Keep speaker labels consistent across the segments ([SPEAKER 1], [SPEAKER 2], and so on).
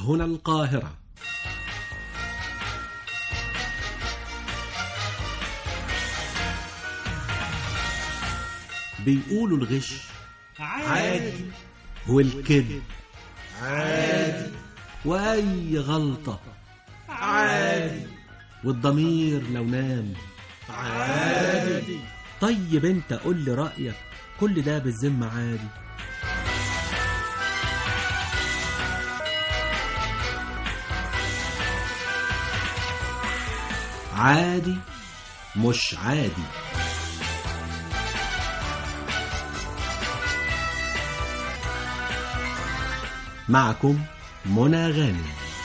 [SPEAKER 1] هنا القاهرة بيقولوا الغش
[SPEAKER 2] عادي
[SPEAKER 1] والكذب
[SPEAKER 2] عادي
[SPEAKER 1] وأي غلطة
[SPEAKER 2] عادي
[SPEAKER 1] والضمير لو نام
[SPEAKER 2] عادي
[SPEAKER 1] طيب انت قول لي رأيك كل ده بالذمة عادي عادي مش عادي معكم منى غانم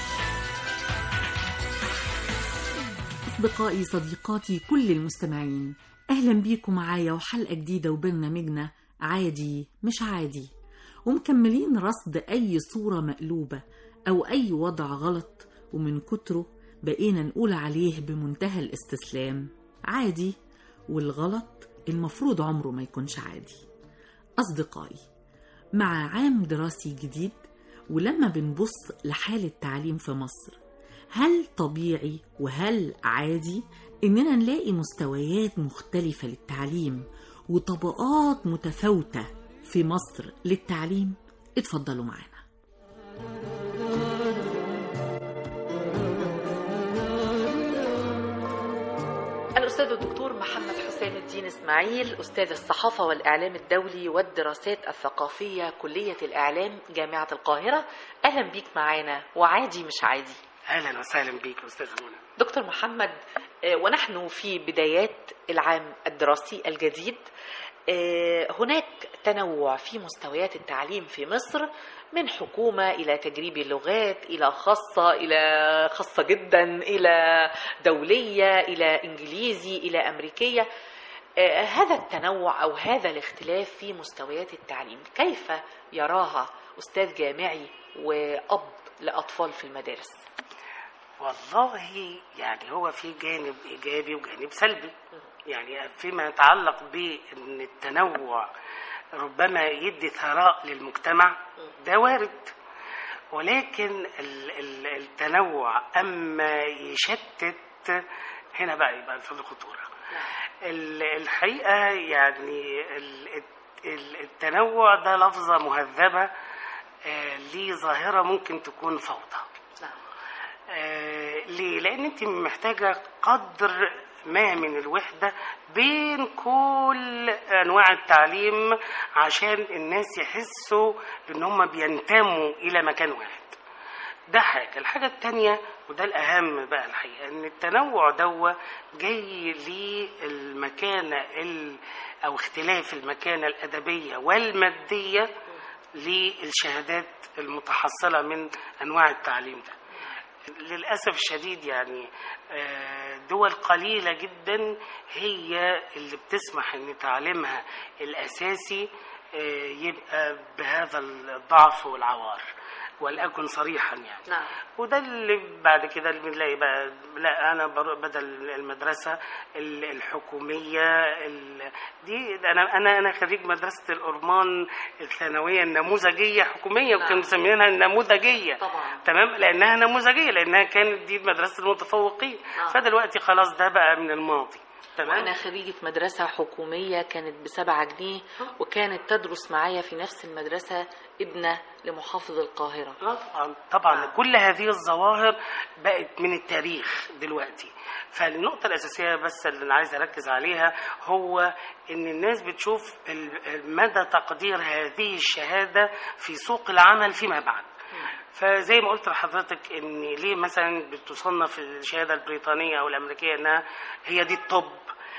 [SPEAKER 3] أصدقائي صديقاتي كل المستمعين أهلا بيكم معايا وحلقة جديدة وبرنامجنا عادي مش عادي ومكملين رصد أي صورة مقلوبة أو أي وضع غلط ومن كتره بقينا نقول عليه بمنتهى الاستسلام عادي والغلط المفروض عمره ما يكونش عادي أصدقائي مع عام دراسي جديد ولما بنبص لحال التعليم في مصر هل طبيعي وهل عادي إننا نلاقي مستويات مختلفة للتعليم وطبقات متفاوتة في مصر للتعليم؟ اتفضلوا معانا الأستاذ الدكتور محمد حسين الدين إسماعيل أستاذ الصحافة والإعلام الدولي والدراسات الثقافية كلية الإعلام جامعة القاهرة أهلا بيك معانا وعادي مش عادي
[SPEAKER 4] اهلا وسهلا بيك يا استاذ منى
[SPEAKER 3] دكتور محمد آه، ونحن في بدايات العام الدراسي الجديد آه، هناك تنوع في مستويات التعليم في مصر من حكومة إلى تجريبي اللغات إلى خاصة إلى خاصة جدا إلى دولية إلى إنجليزي إلى أمريكية آه، هذا التنوع أو هذا الاختلاف في مستويات التعليم كيف يراها أستاذ جامعي وأب لأطفال في المدارس
[SPEAKER 4] والله يعني هو في جانب ايجابي وجانب سلبي يعني فيما يتعلق بان التنوع ربما يدي ثراء للمجتمع ده وارد ولكن ال- ال- التنوع اما يشتت هنا بقى يبقى في الخطوره ال- الحقيقه يعني ال- ال- التنوع ده لفظه مهذبه آه، لظاهره ممكن تكون فوضى
[SPEAKER 3] نعم.
[SPEAKER 4] آه، ليه؟ لأن أنت محتاجة قدر ما من الوحدة بين كل أنواع التعليم عشان الناس يحسوا إن هم بينتموا إلى مكان واحد. ده حاجة، الحاجة التانية وده الأهم بقى الحقيقة إن التنوع دوا جاي للمكانة ال أو اختلاف المكانة الأدبية والمادية للشهادات المتحصلة من أنواع التعليم ده. للأسف الشديد يعني آه، دول قليلة جدا هي اللي بتسمح ان تعليمها الأساسي آه، يبقى بهذا الضعف والعوار ولأكن صريحا يعني
[SPEAKER 3] نعم
[SPEAKER 4] وده اللي بعد كده اللي بنلاقي بقى لا انا بروح بدل المدرسه ال- الحكوميه ال- دي انا انا انا خريج مدرسه الأرمان الثانويه النموذجيه حكوميه
[SPEAKER 3] نعم.
[SPEAKER 4] وكانوا مسمينها النموذجيه
[SPEAKER 3] طبعا
[SPEAKER 4] تمام لانها نموذجيه لانها كانت دي مدرسه المتفوقين
[SPEAKER 3] آه.
[SPEAKER 4] فدلوقتي خلاص ده بقى من الماضي تمام
[SPEAKER 3] أنا خريجة مدرسة حكومية كانت بسبعة جنيه وكانت تدرس معايا في نفس المدرسة ابنة لمحافظ القاهرة
[SPEAKER 4] آه طبعا طبعا كل هذه الظواهر بقت من التاريخ دلوقتي فالنقطة الأساسية بس اللي أنا عايز أركز عليها هو إن الناس بتشوف ال- مدى تقدير هذه الشهادة في سوق العمل فيما بعد فزي ما قلت لحضرتك ان ليه مثلا بتصنف الشهاده البريطانيه او الامريكيه انها هي دي الطب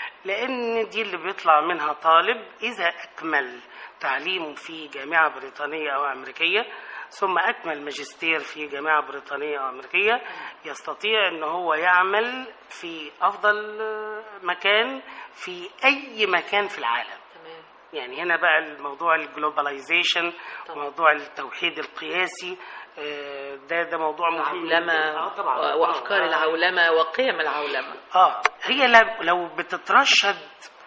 [SPEAKER 4] لان دي اللي بيطلع منها طالب اذا اكمل تعليمه في جامعه بريطانيه او امريكيه ثم اكمل ماجستير في جامعه بريطانيه او امريكيه يستطيع ان هو يعمل في افضل مكان في اي مكان في العالم
[SPEAKER 3] تمام
[SPEAKER 4] يعني هنا بقى الموضوع الجلوباليزيشن
[SPEAKER 3] طبعا.
[SPEAKER 4] موضوع التوحيد القياسي آه، ده ده موضوع مهم
[SPEAKER 3] العولمة
[SPEAKER 4] آه، طبعا
[SPEAKER 3] وأفكار
[SPEAKER 4] آه.
[SPEAKER 3] العولمة وقيم العولمة
[SPEAKER 4] اه هي لو- لو بتترشد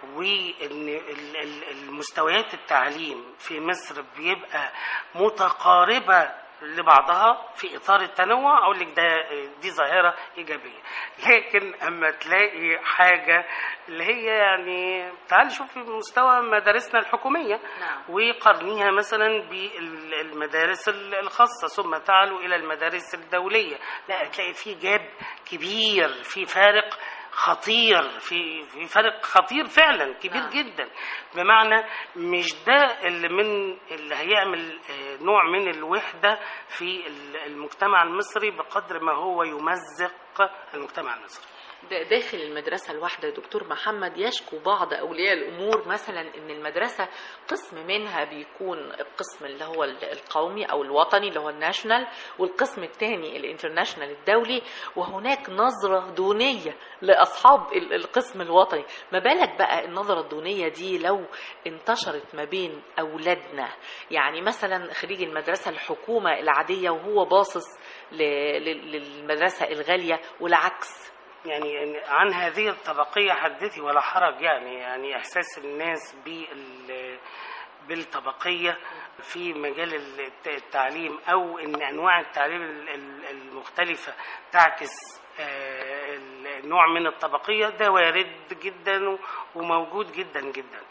[SPEAKER 4] وان ال- ال- المستويات التعليم في مصر بيبقى متقاربه لبعضها في اطار التنوع اقول لك ده دي ظاهره ايجابيه لكن اما تلاقي حاجه اللي هي يعني تعال شوفي مستوى مدارسنا الحكوميه
[SPEAKER 3] نعم.
[SPEAKER 4] وقارنيها مثلا بالمدارس الخاصه ثم تعالوا الى المدارس الدوليه لا تلاقي في جاب كبير في فارق خطير في في فرق خطير فعلا كبير
[SPEAKER 3] نعم.
[SPEAKER 4] جدا بمعنى مش ده اللي من اللي هيعمل آه، نوع من الوحده في ال- المجتمع المصري بقدر ما هو يمزق المجتمع المصري
[SPEAKER 3] د- داخل المدرسة الواحدة يا دكتور محمد يشكو بعض أولياء الأمور مثلا إن المدرسة قسم منها بيكون القسم اللي هو ال- القومي أو الوطني اللي هو الناشونال والقسم الثاني الانترناشونال الدولي وهناك نظرة دونية لأصحاب ال- القسم الوطني ما بالك بقى النظرة الدونية دي لو انتشرت ما بين أولادنا يعني مثلا خريج المدرسة الحكومة العادية وهو باصص ل- لل- للمدرسة الغالية والعكس
[SPEAKER 4] يعني عن هذه الطبقية حدثي ولا حرج يعني يعني إحساس الناس بال بالطبقية في مجال الت- التعليم أو إن أنواع التعليم ال- ال- المختلفة تعكس آه، النوع من الطبقية ده وارد جدا و- وموجود جدا جدا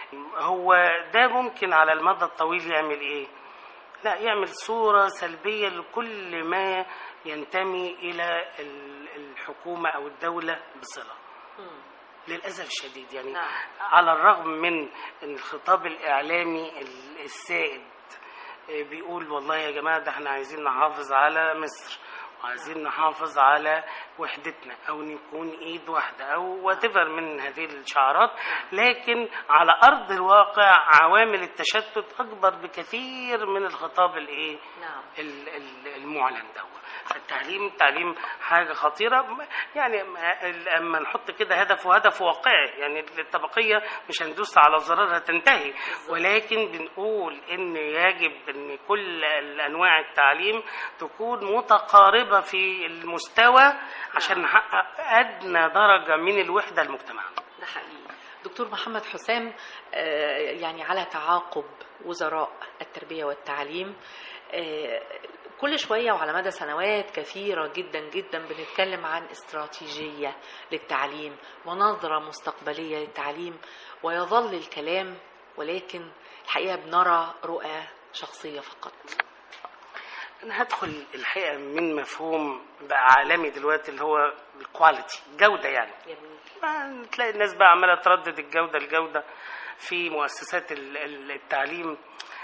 [SPEAKER 4] هو ده ممكن على المدى الطويل يعمل إيه؟ لا يعمل صورة سلبية لكل ما ينتمي إلى ال- الحكومة أو الدولة بصلة للأسف الشديد يعني
[SPEAKER 3] نعم.
[SPEAKER 4] على الرغم من أن الخطاب الإعلامي ال- السائد آه، بيقول والله يا جماعة ده احنا عايزين نحافظ على مصر وعايزين نحافظ على وحدتنا او نكون ايد واحده او واتيفر من هذه الشعارات لكن على ارض الواقع عوامل التشتت اكبر بكثير من الخطاب الايه
[SPEAKER 3] نعم
[SPEAKER 4] ال- ال- المعلن ده فالتعليم التعليم حاجة خطيرة يعني لما نحط كده هدف وهدف واقعي يعني الطبقية مش هندوس على زرارها تنتهي ولكن بنقول ان يجب ان كل انواع التعليم تكون متقاربة في المستوى عشان نحقق ادنى درجة من الوحدة المجتمع
[SPEAKER 3] ده حقيقي دكتور محمد حسام آه، يعني على تعاقب وزراء التربية والتعليم آه، كل شوية وعلى مدى سنوات كثيرة جدا جدا بنتكلم عن استراتيجية للتعليم ونظرة مستقبلية للتعليم ويظل الكلام ولكن الحقيقة بنرى رؤى شخصية فقط
[SPEAKER 4] انا هدخل الحقيقة من مفهوم بقى عالمي دلوقتي اللي هو الكواليتي جودة يعني
[SPEAKER 3] جميل
[SPEAKER 4] ما تلاقي الناس بقى عماله تردد الجوده الجوده في مؤسسات ال- ال- التعليم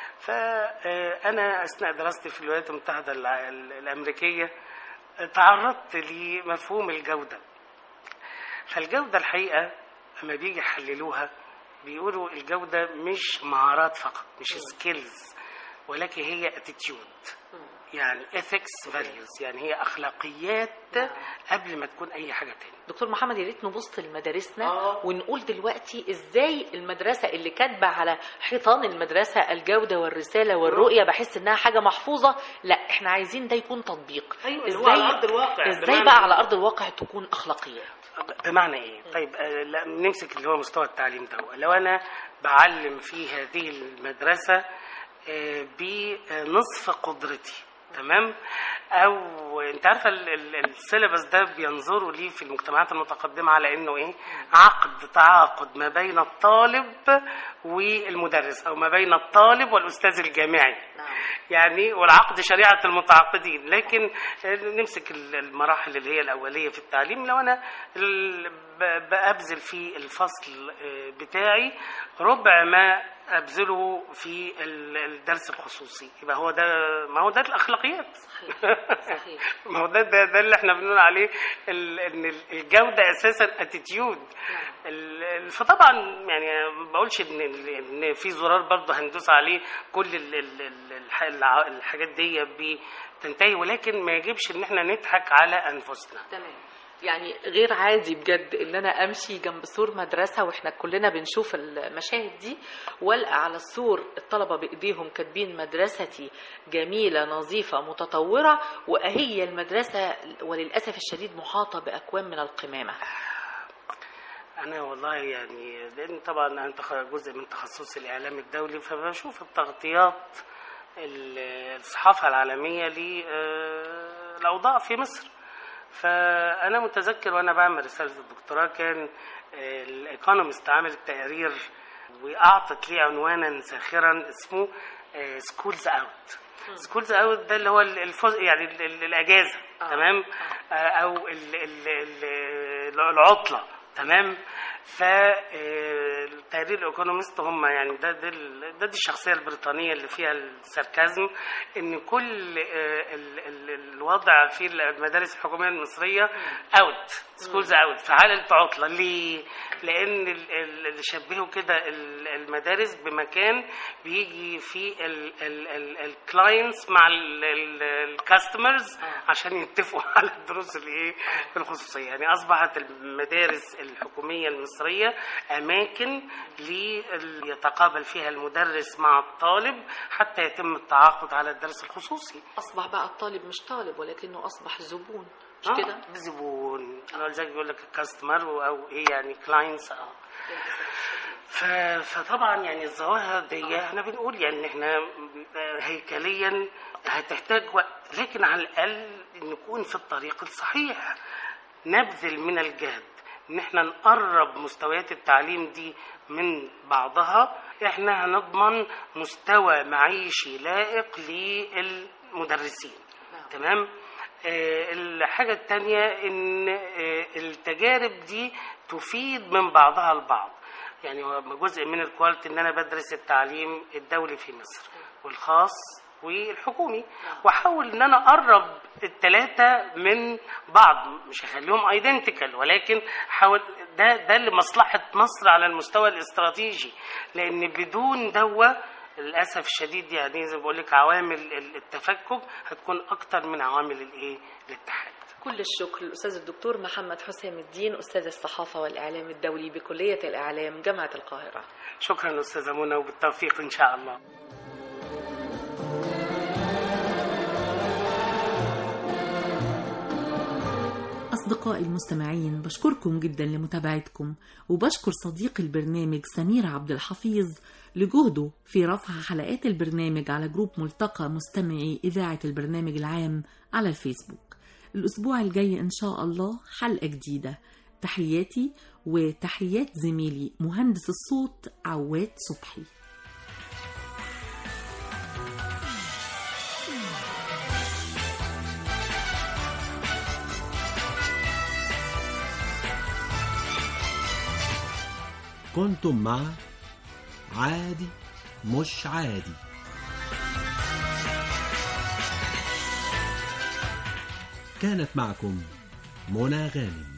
[SPEAKER 4] فانا اثناء دراستي في الولايات المتحده الع- ال- الامريكيه تعرضت لمفهوم الجوده فالجوده الحقيقه لما بيجي يحللوها بيقولوا الجوده مش مهارات فقط مش سكيلز ولكن هي اتيتيود يعني ethics values يعني هي اخلاقيات قبل ما تكون اي حاجه تاني
[SPEAKER 3] دكتور محمد يا ريت نبص لمدارسنا
[SPEAKER 4] آه.
[SPEAKER 3] ونقول دلوقتي ازاي المدرسه اللي كاتبه على حيطان المدرسه الجوده والرساله والرؤيه بحس انها حاجه محفوظه لا احنا عايزين ده يكون تطبيق
[SPEAKER 4] أيوة، اللي هو على أرض الواقع.
[SPEAKER 3] ازاي
[SPEAKER 4] بمعنى-
[SPEAKER 3] بقى على ارض الواقع تكون اخلاقيات
[SPEAKER 4] بمعنى ايه؟ طيب آه، لا، نمسك اللي هو مستوى التعليم ده لو انا بعلم في هذه المدرسه آه، بنصف قدرتي تمام او انت عارفه ال- ال- السيلبس ده بينظروا ليه في المجتمعات المتقدمه على انه ايه عقد تعاقد ما بين الطالب والمدرس او ما بين الطالب والاستاذ الجامعي
[SPEAKER 3] نعم.
[SPEAKER 4] يعني والعقد شريعة المتعاقدين لكن نمسك المراحل اللي هي الأولية في التعليم لو أنا ال- ب- بأبذل في الفصل آه، بتاعي ربع ما أبذله في ال- الدرس الخصوصي يبقى هو ده ما هو ده الأخلاقيات
[SPEAKER 3] صحيح.
[SPEAKER 4] ما هو ده, ده ده اللي احنا بنقول عليه ال- ان الجوده اساسا اتيتيود فطبعا يعني ما بقولش ان ان في زرار برضه هندوس عليه كل ال- ال- ال- الح- الع- الحاجات دي بتنتهي ولكن ما يجبش ان احنا نضحك على انفسنا
[SPEAKER 3] تمام يعني غير عادي بجد ان انا امشي جنب سور مدرسه واحنا كلنا بنشوف المشاهد دي والقى على السور الطلبه بايديهم كاتبين مدرستي جميله نظيفه متطوره واهي المدرسه وللاسف الشديد محاطه باكوام من القمامه
[SPEAKER 4] انا والله يعني لان طبعا انا تخ- جزء من تخصصي الاعلام الدولي فبشوف التغطيات ال- الصحافة العالمية للأوضاع في مصر فأنا متذكر وأنا بعمل رسالة الدكتوراه كان الإيكونومست عملت تقرير وأعطت لي عنوانا ساخرا اسمه سكولز أوت سكولز أوت ده اللي هو الفز... يعني ال- ال- الأجازة تمام آه، أو ال- ال- ال- العطلة تمام فتقرير الايكونومست هم يعني ده ده, ال- ده دي الشخصيه البريطانيه اللي فيها الساركازم ان كل آه، ال- ال- الوضع في المدارس الحكوميه المصريه اوت سكولز اوت في حاله عطله ليه؟ لان ال- ال- اللي شبهوا كده ال- المدارس بمكان بيجي فيه الكلاينتس مع الكاستمرز عشان يتفقوا على الدروس الايه الخصوصيه يعني اصبحت المدارس الحكوميه المصريه اماكن لي- يتقابل فيها المدرس مع الطالب حتى يتم التعاقد على الدرس الخصوصي
[SPEAKER 5] اصبح بقى الطالب مش طالب ولكنه اصبح زبون مش
[SPEAKER 4] آه،
[SPEAKER 5] كده
[SPEAKER 4] زبون انا زي بيقول لك كاستمر او ايه يعني كلاينتس اه ف... فطبعا يعني الظواهر دي احنا بنقول يعني احنا هيكليا هتحتاج وقت لكن على الاقل نكون في الطريق الصحيح نبذل من الجهد ان احنا نقرب مستويات التعليم دي من بعضها احنا هنضمن مستوى معيشي لائق للمدرسين تمام آه، الحاجة التانية ان آه، التجارب دي تفيد من بعضها البعض يعني هو جزء من الكواليتي ان انا بدرس التعليم الدولي في مصر والخاص والحكومي واحاول ان انا اقرب الثلاثه من بعض مش هخليهم ايدنتيكال ولكن حاول ده ده لمصلحه مصر على المستوى الاستراتيجي لان بدون دوا للاسف الشديد يعني زي ما بقول لك عوامل التفكك هتكون اكتر من عوامل الايه الاتحاد
[SPEAKER 5] كل الشكر للاستاذ الدكتور محمد حسام الدين استاذ الصحافه والاعلام الدولي بكليه الاعلام جامعه القاهره
[SPEAKER 4] شكرا استاذه منى وبالتوفيق ان شاء الله
[SPEAKER 3] أصدقائي المستمعين بشكركم جدا لمتابعتكم وبشكر صديق البرنامج سمير عبد الحفيظ لجهده في رفع حلقات البرنامج على جروب ملتقى مستمعي إذاعة البرنامج العام على الفيسبوك الأسبوع الجاي إن شاء الله حلقة جديدة تحياتي وتحيات زميلي مهندس الصوت عواد صبحي
[SPEAKER 1] كنتم مع عادي مش عادي كانت معكم منى غانم